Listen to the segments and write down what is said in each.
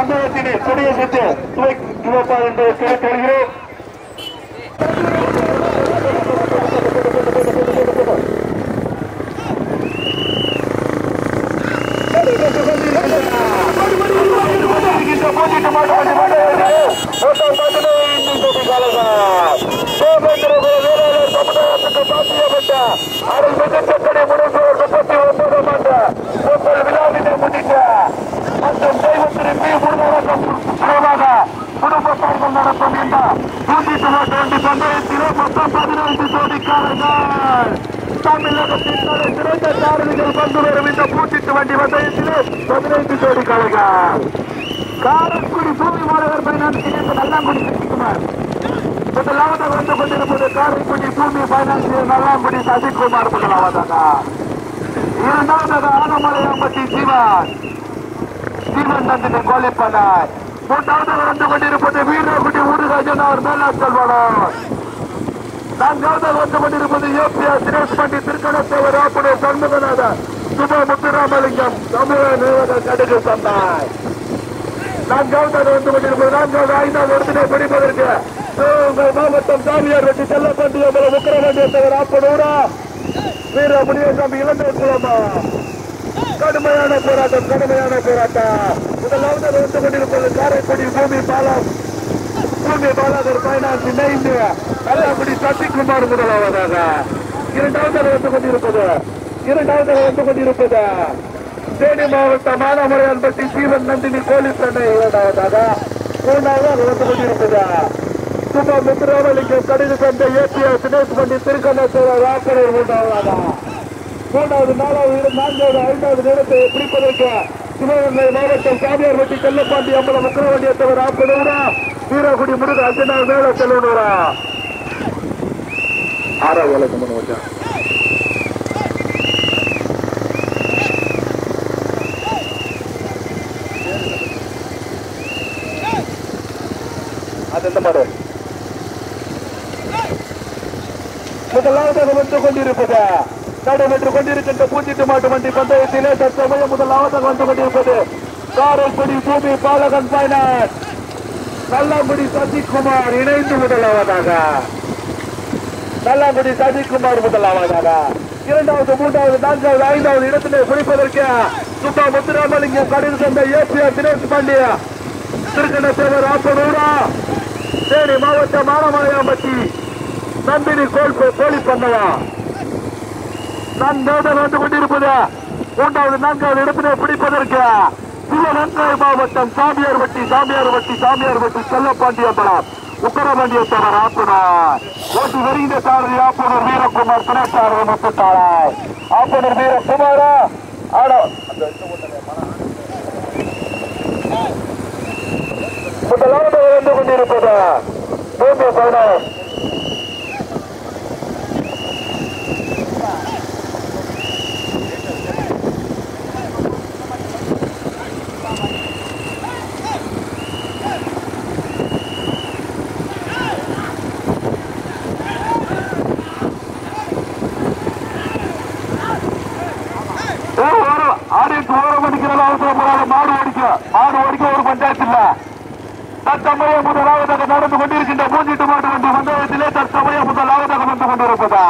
பந்தயத்தினை கொடிய சுற்று துவப்பார் என்பதை கேட்டுக்கொள்கிறோம் குடும்பத்தார்கள் நடத்தும் இந்த நூற்றி தொண்ணூற்றி பந்தயத்திலே மொத்தம் பதினைந்து ஜோடிக்காரர்கள் தமிழகத்தின் தலை சிறந்த சாரதிகள் கொண்டு வரும் இந்த பூச்சிட்டு வண்டி பந்தயத்திலே பதினைந்து ஜோடிக்காரர்கள் காரக்குடி பூமி மாநகர் பைனான்ஸ் இணைந்து நல்லாங்குடி சசிகுமார் முதலாவதாக வந்து கொண்டிருப்பது காரைக்குடி பூமி பைனான்ஸ் நல்லாங்குடி சசிகுமார் முதலாவதாக இரண்டாவதாக ஆனமலையாம்பட்டி ஜீவன் ஜீவன் நந்தினி கோலிப்பனார் மூன்றாவதாக வந்து கொண்டிருப்பது வீரகுடி ஊடுராஜன் அவர் மேலாண் செல்வனர் நான்காவதாக வந்து கொண்டிருப்பது ஏபிஆர் தினேஷ் பண்டி திருக்கணத்தேவர் ஆப்புடைய சண்முகநாதர் சுப முத்துராமலிங்கம் தமிழக நிறுவன கடுகு சந்தாய் நான்காவதாக வந்து கொண்டிருப்பது நான்காவது ஐந்தாவது இடத்தினை பிடிப்பதற்கு சிவகங்கை மாவட்டம் சாமியார் வெட்டி செல்லப்பண்டி அம்பலம் உக்கரவண்டியத்தவர் ஆப்பனூரா வீர முனியசாமி இளந்தை குளமா கடுமையான போராட்டம் கடுமையான போராட்டம் முதலாவது வந்து கொண்டிருப்பது காரைக்குடி பூமி பாலம் பூமி பாலாதர் பைனான்ஸ் இணைந்து கல்லாக்குடி சசிகுமார் முதலாவதாக இரண்டாவது வந்து கொண்டிருப்பது இரண்டாவது வந்து கொண்டிருப்பது தேனி மாவட்டம் மானாமலையான்பட்டி சீவன் நந்தினி போலீஸ் அணை இரண்டாவதாக மூன்றாவது வந்து கொண்டிருப்பது சுபா முத்துராமலிங்கம் கடித சந்தை ஏபிஎஸ் தினேஷ் பண்டி திருக்கண்ணத்தூர் ராக்கடூர் மூன்றாவதாக மூன்றாவது நாலாவது இடம் நான்காவது ஐந்தாவது நேரத்தை பிடிப்பதற்கு சிவகங்கை மாவட்டம் சாமியார்பட்டி செல்லப்பாண்டி அம்பலம் உக்கரவண்டியத்தவர் ஆப்பனூரா வீரகுடி முருக அஞ்சனா மேல செல்வனூரா ஆறாவது வேலை சம்பந்தம் வச்சா அது எந்த மாடு முதலாவதாக வந்து கொண்டிருப்பது நடைபெற்றுக் கொண்டிருக்கின்ற பூச்சிட்டு மாட்டு வண்டி பந்தயத்திலே தற்சமயம் முதலாவதாக வந்து கொண்டிருப்பது காரைக்குடி பூமி பாலகன் பைனான்ஸ் நல்லாங்குடி சசிகுமார் இணைந்து முதலாவதாக நல்லாங்குடி சசிகுமார் முதலாவதாக இரண்டாவது மூன்றாவது நான்காவது ஐந்தாவது இடத்திலே பிடிப்பதற்கு சுப்பா முத்துராமலிங்கம் கடித சந்தை ஏபிஆர் தினேஷ் பாண்டியா திருக்கணத்தேவர் ஆப்பனூரா தேனி மாவட்டம் மானமலையாம்பட்டி நந்தினி கோல் கோழி பண்ணவா நான் தேர்தல் வந்து கொண்டிருப்பது மூன்றாவது நான்காவது இடத்திலே பிடிப்பதற்கு சிவகங்கை மாவட்டம் சாமியார் வட்டி சாமியார் வட்டி சாமியார் வட்டி செல்லப்பாண்டியம்பலம் உக்கரபாண்டியத்தவர் ஆப்பனர் ஓட்டி வருகின்ற சாரதி ஆப்பனர் வீரகுமார் துணைச்சாரதி முத்துத்தாராய் ஆப்பனர் வீரகுமாரா ஆடோ முதலாவது வந்து கொண்டிருப்பது பூமி பைனான்ஸ் ஆடியன்ஸ் ஓரம் அடிக்கிறது அவசரப்படாத மாடு ஓடிக்க மாடு ஓடிக்க ஒரு பஞ்சாயத்து இல்ல தற்சமயம் முதலாவதாக நடந்து கொண்டிருக்கின்ற பூஞ்சிட்டு மாட்டு வண்டி பந்தயத்திலே தற்சமயம் முதலாவதாக வந்து கொண்டிருப்பதா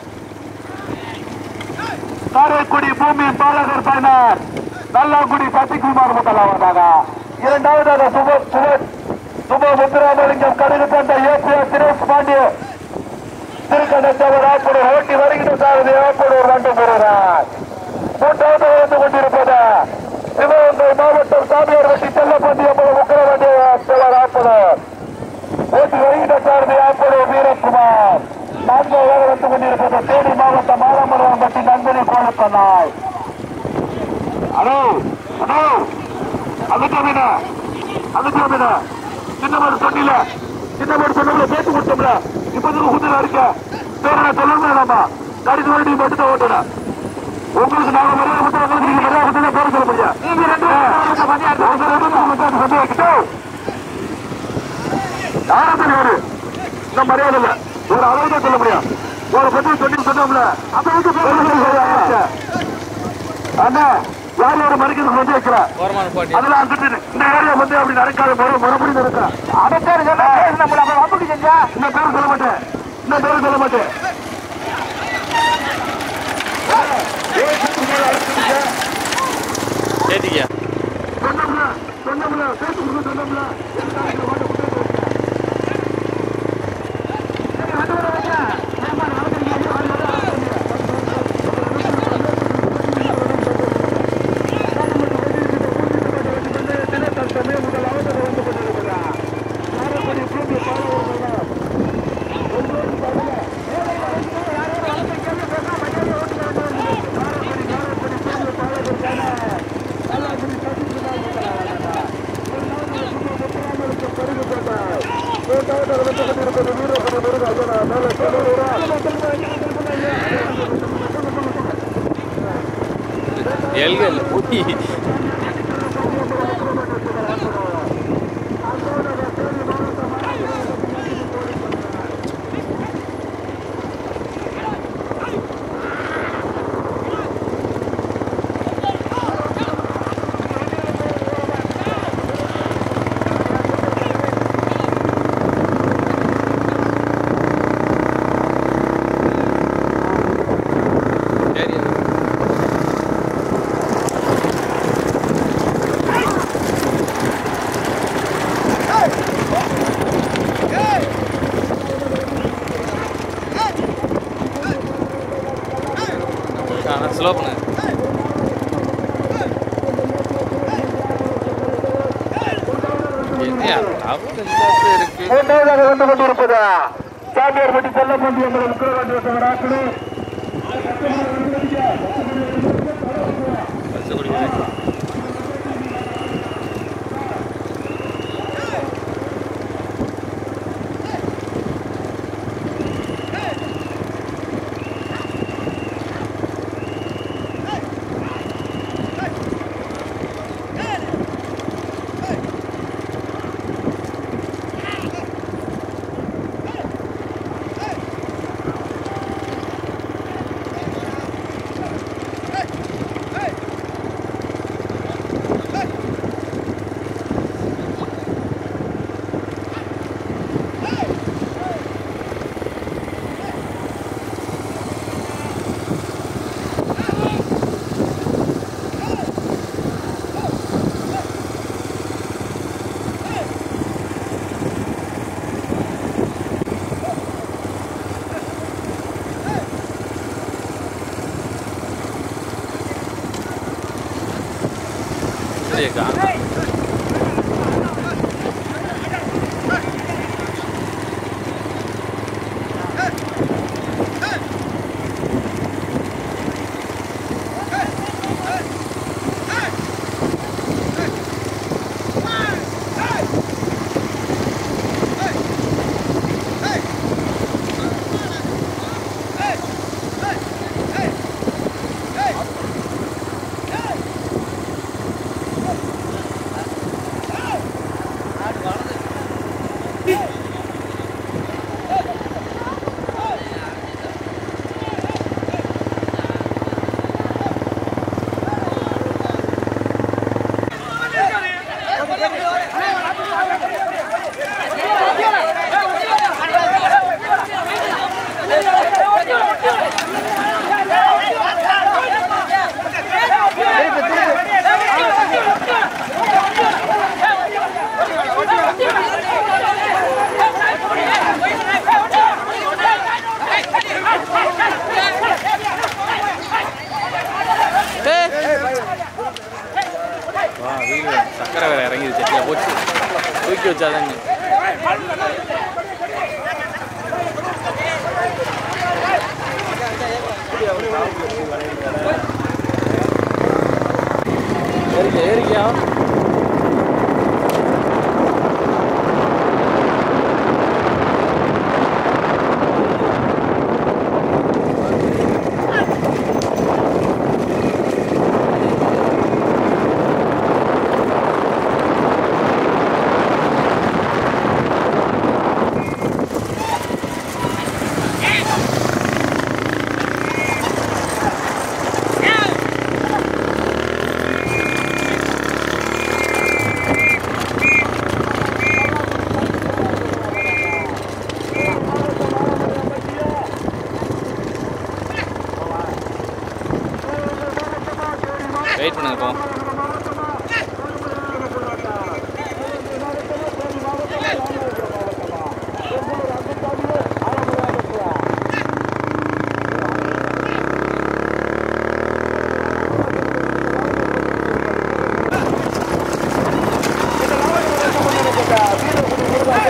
காரைக்குடி பூமி பாலகர் பயனர் நல்லாங்குடி சசிகுமார் முதலாவதாக இரண்டாவதாக சுப சுப சுப முத்துராமலிங்கம் கடுகு தந்த ஏபிஎஸ் தினேஷ் பாண்டிய திருக்கணத்தவர் ஆப்பூர் ஓட்டி வருகின்ற சாரதி ஆப்பூர் ரெண்டு பெறுகிறார் மூன்றாவது வந்து கொண்டிருப்பது சிவகங்கை மாவட்டம் சாமியார் வட்டி செல்லப்பட்டி அம்பலம் உக்கரவண்டிய தலைவர் ஆப்பனர் ஓட்டி வருகின்ற சாரதி ஆப்பனர் வீரகுமார் நான்காவது வந்து கொண்டிருப்பது தேனி மாவட்டம் ஆலமரம் பட்டி நந்தினி கோலப்பனாய் ஹலோ ஹலோ அதுக்காமீன அதுக்காமீன சின்ன மாதிரி சொன்னில சின்ன மாதிரி சொன்னவங்கள பேசி கொடுத்தோம்ல இப்போதுக்கு குதிரை இருக்க பேரை சொல்லணும் நம்ம கடித வண்டி மட்டும் தான் ஓட்டுறேன் உங்களுக்கு நாங்க மரியாதை கொடுத்தா உங்களுக்கு நீங்க மரியாதை கொடுத்தா பேர சொல்ல முடியும் நீங்க ரெண்டு உங்க ரெண்டு பேரும் மட்டும் சொல்லி வைக்கிட்டோம் யாரும் ஒரு இந்த மரியாதை இல்ல ஒரு அளவு தான் சொல்ல முடியும் ஒரு பத்தி சொல்லி சொன்னோம்ல அப்ப வந்து அண்ணா யார் யாரும் மறிக்கிறது வந்து வைக்கிறா ஓரமான போட்டி அதெல்லாம் அங்கிட்டு இரு. இந்த ஏரியா வந்து அப்படி நடக்காத முறை மறுபடியும் நடக்கா அமைச்சர் சொன்னா பேசு நம்மள அப்ப வம்புக்கு செஞ்சா இந்த பேர் சொல்ல மாட்டேன் இந்த பேர் சொல்ல மாட்டேன் ஏத்திக்கியா சொன்னோம்ல சொன்னோம்ல பேசி கொடுக்க சொன்னோம்ல எதுக்காக இந்த வாட்டை விட்டு வைக்கிறீங்க? சரி, வந்து வர வைங்க. ஏம்மா, நடக்கிறீங்க? ஐயோ, அது வர நடக்கிறீங்க. முதலாவது வந்து கொண்டிருக்கிறார் காரைக்குடி பூமி பாலவர்கள் எல்கல் சரி ஆனால் ஸ்லோ பண்ணு என்னையா அவங்க இருக்கு மூன்றாவதாக வந்து கொண்டிருப்பதா சாமியார்பட்டி செல்லப்பண்டி எங்களை உக்கிரகாண்டி ராக்கணும் பச்சை குடிக்குது சரிக்கா வா வீடு சக்கரை வேற இறங்கிது சட்டியா போச்சு தூக்கி வச்சாதான் நீ ஏறிக்க ஏறிக்கியா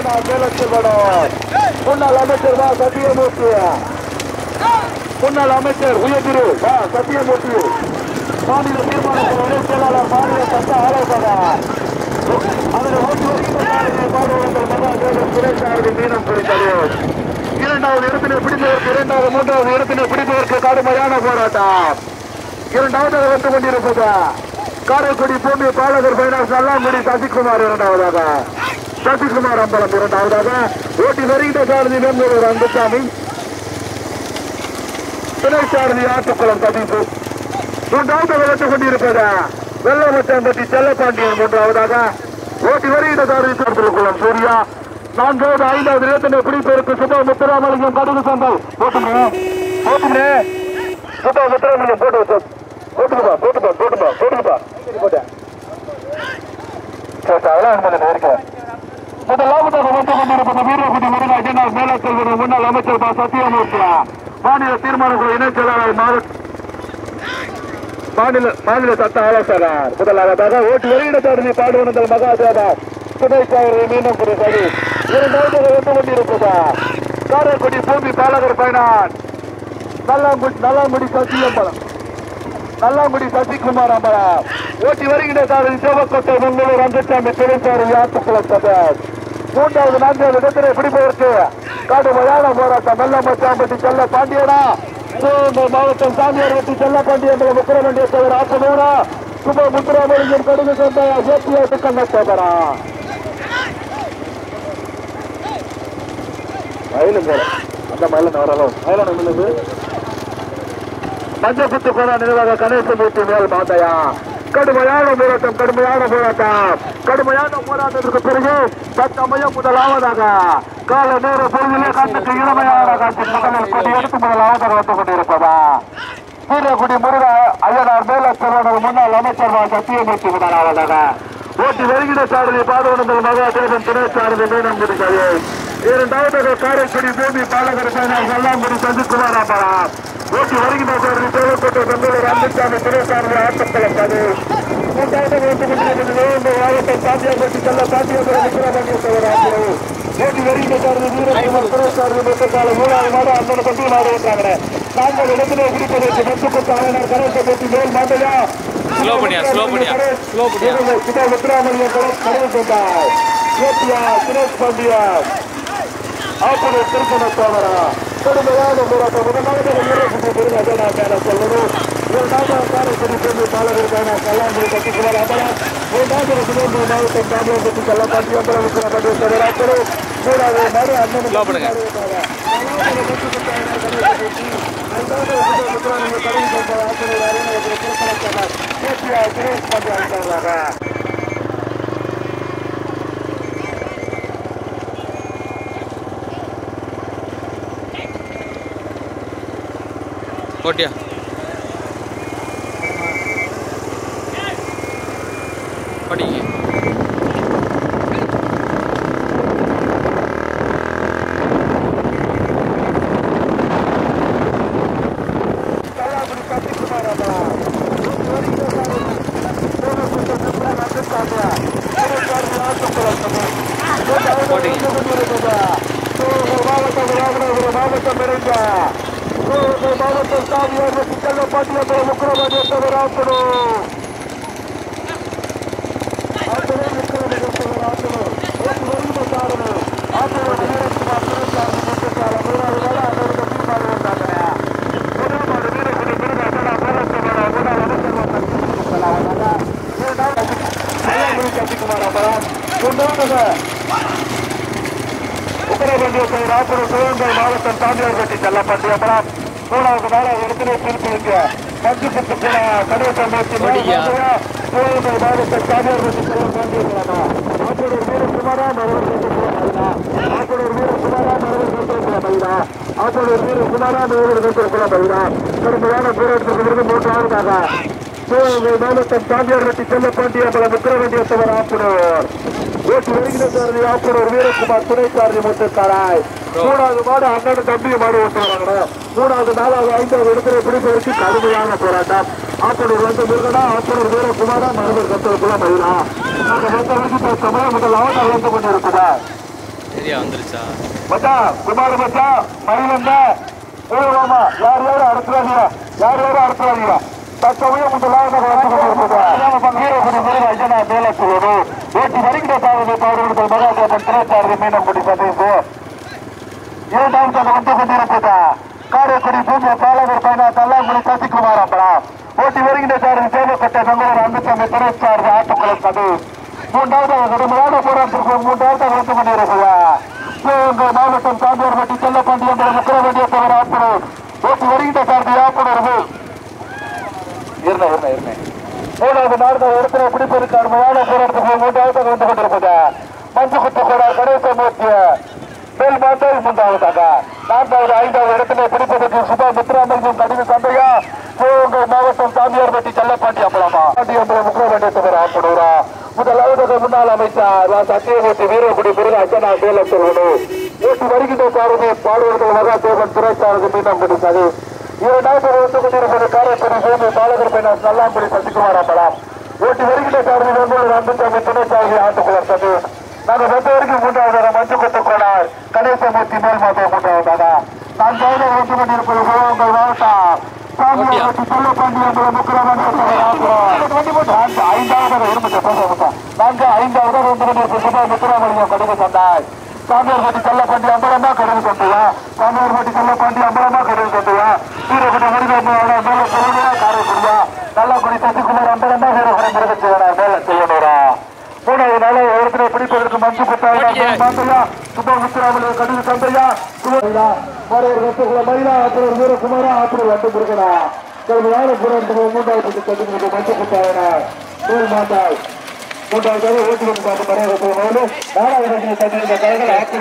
ஐயனார் மேலச்செல்வனர் முன்னாள் அமைச்சர் வா சத்தியமூர்த்தி முன்னாள் அமைச்சர் உயர்திரு வா சத்தியமூர்த்தி மாநில தீர்மானத்தின் இணைச் செயலாளர் மாநில சட்ட ஆலோசகர் அதில் ஓட்டு வருகின்ற பாடுவங்கள் மகாதேவன் சுரேஷாரதி மீனம் குறித்தது இரண்டாவது இடத்தினை பிடிப்பதற்கு இரண்டாவது மூன்றாவது இடத்தினை பிடிப்பதற்கு கடுமையான போராட்டம் இரண்டாவது வந்து கொண்டிருப்பது காரைக்குடி பூமி பாலகர் பைனாஸ் நல்லாங்குடி சசிகுமார் இரண்டாவதாக சசிகுமார் அம்பலம் இரண்டாவதாக ஓட்டி வருகின்ற சாரதி மேம்பூர் அன்புசாமி துணை சாரதி ஆட்டுக்குளம் சதீப்பு மூன்றாவது வளர்த்து கொண்டிருப்பது வெள்ளமச்சாம்பட்டி செல்லப்பாண்டியன் மூன்றாவதாக ஓட்டி வருகின்ற சாரதி திருக்குளம் சூர்யா நான்காவது ஐந்தாவது இடத்தினை பிடிப்பதற்கு சுபா முத்துராமலிங்கம் கடுகு சந்தை ஓட்டுங்க ஓட்டுங்க சுபா முத்துராமலிங்கம் போட்டு வச்சு போட்டுப்பா போட்டுப்பா போட்டுப்பா போட்டுப்பா போட்டேன் சரி அதெல்லாம் அனுமதி இருக்கிறேன் முதலாவதாக வந்து கொண்டிருப்பது வீரகுடி முருகாஜனால் மேல செல்வது முன்னாள் அமைச்சர் பா சத்தியமூர்த்தி மாநில தீர்மானக்குழு இணைச் செயலாளர் மாவட்ட மாநில மாநில சட்ட ஆலோசகர் முதலாவதாக ஓட்டு வெளியிட தொடர்ந்து பாடுவனங்கள் மகாதேவா துணை சாவரை மீண்டும் குறிப்பது இரண்டாவது வந்து கொண்டிருப்பதா காரைக்குடி பூமி பாலகர் பயனான் நல்லாங்குடி நல்லாங்குடி சத்தியம்பலம் நல்லாங்குடி சசிகுமார் அம்பலம் ஓட்டி வருகின்ற சாரதி சிவக்கோட்டை பெங்களூர் அந்தசாமி திருச்சாரி ஆத்துக்குளம் சபர் மூன்றாவது நான்காவது இடத்திலே பிடிப்பதற்கு கடுமையான போராட்டம் வெள்ள மச்சாம்பட்டி செல்ல பாண்டியனா சிவகங்கை மாவட்டம் சாமியார் வெட்டி செல்ல பாண்டியன் முத்திரமண்டிய தலைவர் ஆக்கமூரா சுப முத்துராமலிங்கம் கடுகு சந்தையா ஜேபிஆ கண்ண சபரா மயிலும் போல அந்த மயிலும் வரலாம் மயிலும் நம்மளுக்கு மஞ்சக்குத்து கோண நிர்வாக கணேசமூர்த்தி மேல் மாந்தையா கடுமையான போராட்டம் கடுமையான போராட்டம் கடுமையான போராட்டத்திற்கு பிறகு தத்தமயம் முதலாவதாக கால நேர பொழுதிலே கண்ணுக்கு இளமையான காட்சி மகளிர் கொடி எடுத்து முதலாவதாக வந்து கொண்டிருப்பதா வீரகுடி முருக ஐயனார் மேல செல்வனர் முன்னாள் அமைச்சர் வா சத்தியமூர்த்தி முதலாவதாக ஓட்டி வருகிற சாரதி பாதவனங்கள் மகாதேவன் துணை சாரதி மீனம் முடிந்தது இரண்டாவதாக காரைக்குடி பூமி பாலகர் பயனாளர் நல்லாங்குடி சந்திக்குமார் அம்பலம் ஓட்டி வருகின்ற சாரதி தேவக்கோட்டை பெங்களூர் அம்புசாமி துணைசாரதி ஆட்டக்குளம் அது மூன்றாவது ஓட்டு கொண்டிருக்கிறது வேலூர் மாவட்டம் சாத்தியாபட்டி செல்ல சாத்தியாபுரம் விக்ரமணிய சோழராஜு ஓட்டி வருகின்ற சாரதி வீரகுமார் துணைசாரதி மொத்தக்கால மூணாவது மாடு அண்ணன் கொண்டு நாடு ஓட்டுறாங்க நாங்கள் இடத்திலே பிடிப்பதற்கு மெச்சுக்கொத்த ஆளுநர் கணேசமூர்த்தி மேல் மாட்டையா Slow பண்ணியா, slow பண்ணியா, slow பண்ணியா. சுதா முத்துராமலிங்கம் கடல் கொண்டார் ஏபியா சுரேஷ் பாண்டியா ஆப்பனர் திருப்பண சோழரா கடுமையான போராட்டம் முதலாவது வீரகுடி முருகன் நான் மேல சொல்லணும் இரண்டாவது காரைக்குடி பெண்ணு பாலகருக்கான கல்லாங்குடி கட்டிக்குமார் அமரா மூன்றாவது சிவகங்கை மாவட்டம் தாமிரபட்டி கள்ளப்பாட்டி அம்பலம் விக்ரமண்டி சோழராக்கள் மூணாவது மறு அண்ணன் Slow பண்ணுங்க. ஓட்டியா படிங்க மாவட்டம் சாமியார் செல்ல பாட்டியம் முக்கிரமணியத்தவர் ஆக்கணும் ஆட்டணும் முக்கிரமணியத்தவர் ஆக்கணும் ஓட்டு வருகிற சாரணும் ஆட்டணும் வீரகுமார் திருச்சாமி முத்துசால மூணாவது நாள் அவருக்கு தீர்மானம் வந்தாங்க முதலாவது வீரகுடி முருகா போராட்டமான முதல் அமைச்சர் சசிகுமார் அமரம் மூன்றாவது உத்தரவேண்டிய ராப்பூர் சிவகங்கை மாவட்டம் சாமியார்பட்டி செல்லப்பட்டி அப்புறம் மூணாவது நாளாக இடத்திலே திருப்பிங்க மஞ்சு புத்து கூட கணேசன் நோக்கி ஓடியா. சிவகங்கை மாவட்டம் சாமியார்பட்டி செல்லம் ஆப்பூர் வீரகுமாரா நரவர் ஆப்பூர் வீரகுமாரா நரவர் மயிலா ஆப்பூர் வீரகுமாரா நரவர் மயிலா கடுமையான போராட்டத்திற்கு பிறகு மூன்றாவதாக சிவகங்கை மாவட்டம் சாமியார்பட்டி செல்லப்பாண்டி அப்புறம் உத்தரவேண்டியத்தவர் ஆப்பூர் ஓட்டு வருகிற சாரதி ஆப்பூர் வீரகுமார் துணை சாரதி முத்துக்காராய் மூணாவது மாடு அண்ணன் தம்பி மாடு ஓட்டு வராங்க மூணாவது நாலாவது ஐந்தாவது இடத்துல பிடிப்பதற்கு கடுமையான போராட்டம் ஆப்பூர் வந்து முருகனா ஆப்பூர் வீரகுமாரா மனதில் கத்தலுக்குள்ள மயிலா அந்த மொத்த வரைக்கும் சமயம் முதல் அவர்கள் வந்து கொண்டிருக்கிறார் சரியா வந்துருச்சா மச்சான் குமார் மச்சான் மயிலந்த போயிடுவாமா யார் யாரும் அடுத்துறாங்க யார் யாரும் அடுத்துறாங்க தற்சமயம் முதலாவது ஐயனா மேல சொல்லணும் ஓட்டி வருகிற சாதனை பாடுவர்கள் மகாதேவன் திரைச்சாரதி மீனங்குடி சதீஷ் இரண்டாம் தலை வந்து கொண்டிருப்பதா காரைக்குடி பூமிய பாலகர் பையனா தல்லாங்குடி சசிகுமார் அம்பலம் ஓட்டி வருகின்ற சாரதி சேவப்பட்ட சங்கோர் அந்தசாமி திரைச்சாரதி ஆட்டுக்குளம் சதீஷ் மூன்றாவது கடுமையான போராட்டத்திற்கு மூன்றாவது வந்து கொண்டிருக்கிறா சிவகங்கை மாவட்டம் சாந்தியார்பட்டி செல்லப்பாண்டி என்ற முக்கிர வேண்டிய தவிர ஆப்பனர் ஓட்டி வருகின்ற சாரதி ஆப்பனர்கள் இருந்த இருந்த இருந்த மூணாவது நான்காவது இடத்துல பிடிப்பதற்கு அருமையான போராட்டத்துக்கு மூன்றாவது வந்து கொண்டிருப்பது மஞ்சு குத்து கூட கணேச மூர்த்திய மேல் மாட்டால் மூன்றாவதாக நான்காவது ஐந்தாவது இடத்துல பிடிப்பதற்கு சுபா முத்துராமலிங்கம் கடின சந்தையா சிவகங்கை மாவட்டம் சாமியார்பட்டி செல்லப்பாண்டி அம்பலமா பாண்டி அம்பலம் முக்கிய வேண்டிய தவிர ஆப்பனூரா முதலாவதாக முன்னாள் அமைச்சர் சத்தியமூர்த்தி வீரக்குடி பிறகு அஞ்சனா சேலம் செல்வனு ஊட்டி வருகின்ற சாரதி பாடுவர்கள் மகாதேவன் திரைச்சாரதி மீண்டும் பிடித்தது இரண்டாவது வந்து கொண்டிருப்பது காரைக்குடி பூமி பாலகர் பைனாஸ் நல்லாம்புரி சசிகுமார் அம்பலம் ஓட்டி வருகின்ற சாரதி வெங்கோடு அன்புசாமி துணைச்சாரதி ஆட்டுக்குளர் சது நாங்கள் மொத்த வரைக்கும் மூன்றாவதாக மஞ்சு கொத்து கோடார் கணேசமூர்த்தி மேல் மாதம் மூன்றாவதாக நான்காவது வந்து கொண்டிருப்பது சிவகங்கை மாவட்டம் சாமியார்பட்டி செல்லப்பாண்டி என்ற முக்கிரமணி வண்டி போட்டு நான்கு ஐந்தாவது இரும்பு நான்கு ஐந்தாவது வந்து கொண்டிருப்பது சுபா முத்துராமலிங்கம் கடின சந்தாய் சாமியார்பட்டி செல்லப்பாண்டி அம்பலமா கடல் கொண்டுவா சாமியார்பட்டி செல்லப்பாண்டி அம்பலமா கடல் கொண்டுவா வீரகுடி முருகனோட மேல செய்யணுமா காரைக்குடியா நல்லாக்குடி சசிகுமார் அம்பலமா வீரகுடி முருகன் செய்யணும் மேல செய்யணுரா மூணாவது நாள் இடத்துல பிடிப்பதற்கு மஞ்சு குத்தாயா மாந்தையா சுபமுத்துராமலிங்க கடின சந்தையா சுபையா மறைவர் ரத்தகுல மயிலா ஆத்திரர் வீரகுமாரா ஆத்திரர் வந்து முருகனா கடுமையான போராட்டத்துக்கு மூன்றாவது கடின மஞ்சு குத்தாயனா மேல் மாந்தாய் மூன்றாவது ஓட்டு வந்து பார்த்து மறைவர் நாலாவது தண்ணி கைகள்